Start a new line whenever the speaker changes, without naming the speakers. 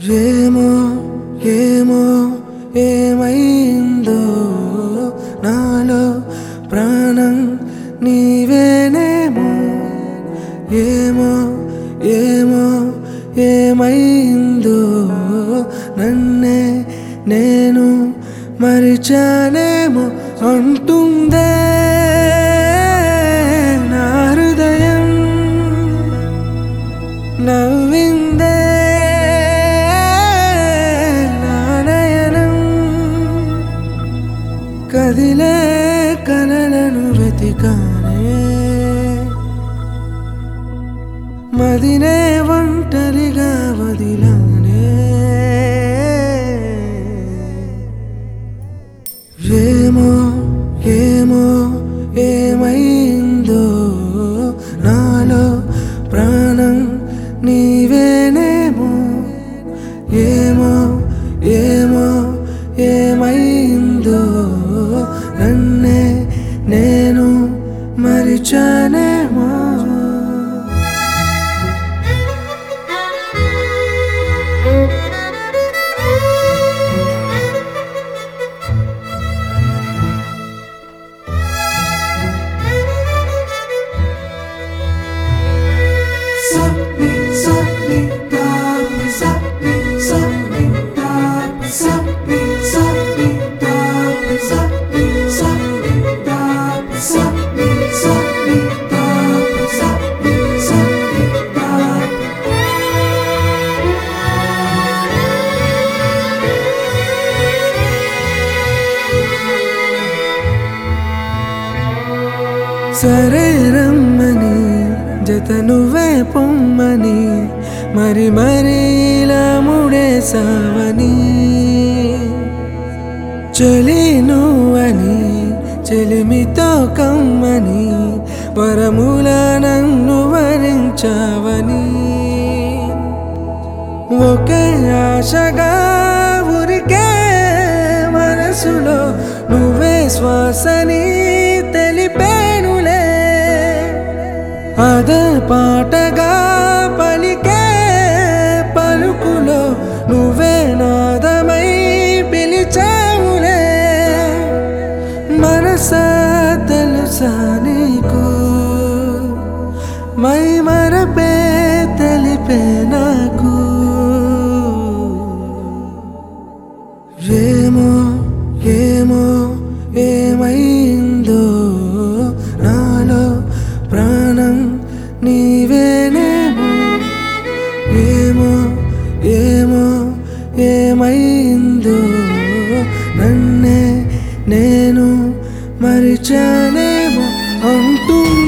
ఏమో ఏమో ఏమైందో నాలో ప్రాణం నీవేనేమో ఏమో ఏమో ఏమైందో నన్నే నేను మరిచానేమో అంటుందే నా హృదయం నవ్విందే నా నయనం కదిలే కలలను వెతికానే మదినే ఒంటరిగా వదిలానే ఏమో ఏమో ఏమైందో నాలో ప్రాణం నీవేనేమో ఏమో ఏమో ఏమైందో నన్నే నేను మరిచానేమో సరే రమ్మని జత నువ్వే పొమ్మని మరి మరి ఇలా ముడేసావని చలి నువ్వని చెలిమితో కమ్మని వరముల నన్ను వరించావని ఒకే ఆశగా ఉరికే మనసులో నువ్వే శ్వాసని తెలిపేనులే అదే పాటగా పలికే పలుకులో నువ్వే నాదమై పిలిచావులే మనసా తెలుసా నీకు మై మరపే తెలిపే నాకు ఏమో ఏమో ఏమైందో నాలో ప్రాణం నీవేనేమో ఏమో ఏమో ఏమైందో నన్నే నేను మరిచానేమో అంటుంది